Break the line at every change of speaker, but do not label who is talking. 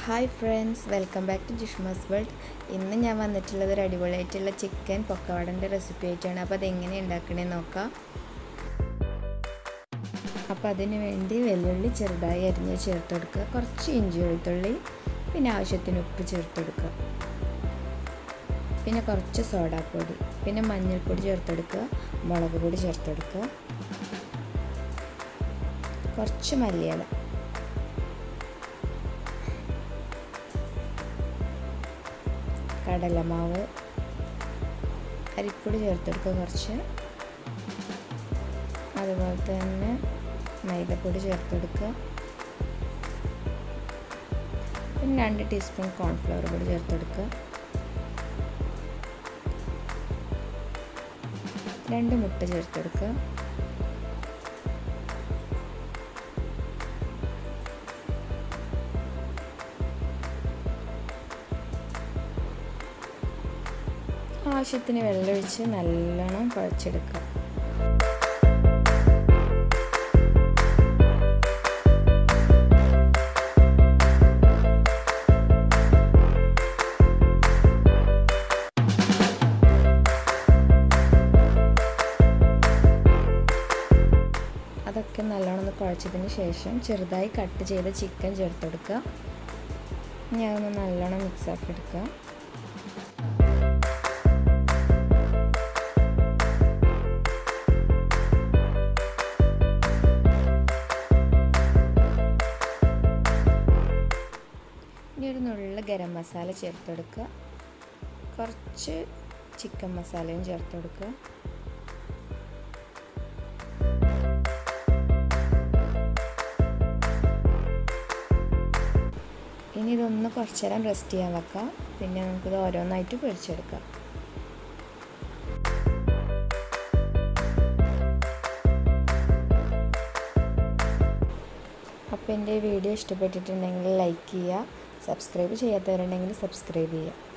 hi friends welcome back to Jishma's world ഇന്ന് ഞാൻ വന്നിട്ടുള്ളത് ഒരു അടിപൊളിയായിട്ടുള്ള ചിക്കൻ പൊക്കവടൻ്റെ റെസിപ്പി ആയിട്ടാണ് അപ്പോൾ അതെങ്ങനെ ഉണ്ടാക്കണേ നോക്കാം അപ്പോൾ അതിന് വേണ്ടി വെല്ലുള്ളി ചെറുതായി അരിഞ്ഞ് ചേർത്ത് കൊടുക്കുക കുറച്ച് ഇഞ്ചി വെളുത്തുള്ളി പിന്നെ ആവശ്യത്തിന് ഉപ്പ് ചേർത്ത് കൊടുക്കുക പിന്നെ കുറച്ച് സോഡാപ്പൊടി പിന്നെ മഞ്ഞൾപ്പൊടി ചേർത്ത് കൊടുക്കുക മുളക് പൊടി ചേർത്ത് കൊടുക്കുക കുറച്ച് മല്ലിയില കടലമാവ് അരിപ്പൊടി ചേർത്തെടുക്കുക കുറച്ച് അതുപോലെ തന്നെ മൈദപ്പൊടി ചേർത്തെടുക്കുക പിന്നെ രണ്ട് ടീസ്പൂൺ കോൺഫ്ലവർ പൊടി ചേർത്തെടുക്കുക രണ്ട് മുട്ട ചേർത്തെടുക്കുക ആവശ്യത്തിന് വെള്ളമൊഴിച്ച് നല്ലോണം കുഴച്ചെടുക്കുക അതൊക്കെ നല്ലോണം ഒന്ന് കുഴച്ചതിന് ശേഷം ചെറുതായി കട്ട് ചെയ്ത ചിക്കൻ ചേർത്തെടുക്കുക ഇനി അതൊന്ന് നല്ലോണം മിക്സാക്കി എടുക്കുക ഇനി ഒരു നുള്ള ഗരം മസാല ചേർത്ത് കൊടുക്കുക കുറച്ച് ചിക്കൻ മസാലയും ചേർത്ത് കൊടുക്കുക ഇനി ഇതൊന്ന് കുറച്ച് നേരം റെസ്റ്റ് ചെയ്യാൻ വെക്കാം പിന്നെ നമുക്കിത് ഓരോന്നായിട്ട് പൊരിച്ചെടുക്കാം അപ്പോൾ എൻ്റെ വീഡിയോ ഇഷ്ടപ്പെട്ടിട്ടുണ്ടെങ്കിൽ ലൈക്ക് ചെയ്യുക സബ്സ്ക്രൈബ് ചെയ്യാത്തവരുണ്ടെങ്കിൽ സബ്സ്ക്രൈബ് ചെയ്യുക